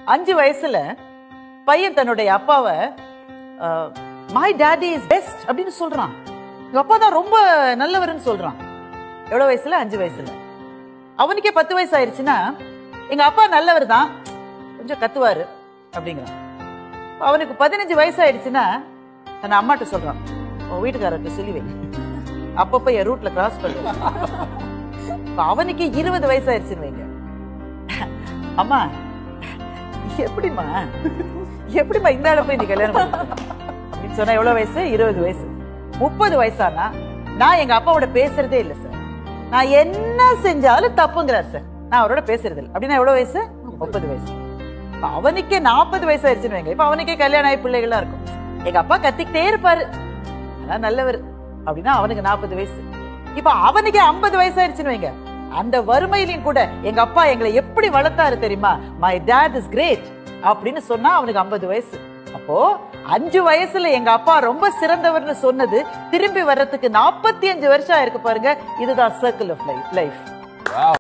அஞ்சு வயசுல பையன் தன்னுடைய அப்பாவை மை டாடி இஸ் பெஸ்ட் அப்படின்னு சொல்றான் எங்க அப்பா தான் ரொம்ப நல்லவர்னு சொல்றான் எவ்வளவு வயசுல அஞ்சு வயசுல அவனுக்கே பத்து வயசு ஆயிருச்சுன்னா எங்க அப்பா நல்லவர் தான் கொஞ்சம் கத்துவாரு அப்படிங்கிறான் இப்ப அவனுக்கு பதினஞ்சு வயசு ஆயிடுச்சுன்னா தன் அம்மாட்ட சொல்றான் உன் வீட்டுக்காரர்கிட்ட சொல்லி வை அப்பப்ப என் ரூட்ல கிராஸ் பண்ணுவேன் இப்ப அவனுக்கு இருபது வயசு ஆயிடுச்சுன்னு வைங்க அம்மா எப்படிம்மா எப்படிம்மா இந்த ஆளை போய் நீ கல்யாணம் பண்ண? அப்படின்னு சொன்னா எவ்வளவு வயசு இருபது வயசு முப்பது வயசானா நான் எங்க அப்பாவோட பேசுறதே இல்லை சார் நான் என்ன செஞ்சாலும் தப்புங்கிறார் சார் நான் அவரோட பேசுறது இல்லை அப்படின்னா எவ்வளவு வயசு முப்பது வயசு இப்ப அவனுக்கே நாற்பது வயசு ஆயிடுச்சுன்னு வைங்க இப்ப அவனுக்கே கல்யாணம் ஆகி பிள்ளைகளா இருக்கும் எங்க அப்பா கத்திக்கிட்டே இருப்பாரு ஆனா நல்லவர் அப்படின்னா அவனுக்கு நாற்பது வயசு இப்ப அவனுக்கே ஐம்பது வயசு ஆயிடுச்சுன்னு வைங்க அந்த வறுமையிலையும் கூட எங்க அப்பா எங்களை எப்படி வளர்த்தாரு தெரியுமா மை டேட் இஸ் கிரேட் அப்படின்னு சொன்னா அவனுக்கு ஐம்பது வயசு அப்போ அஞ்சு வயசுல எங்க அப்பா ரொம்ப சிறந்தவர்னு சொன்னது திரும்பி வர்றதுக்கு நாற்பத்தி அஞ்சு வருஷம் ஆயிருக்கு பாருங்க இதுதான் சர்க்கிள் ஆஃப் லைஃப் லைஃப்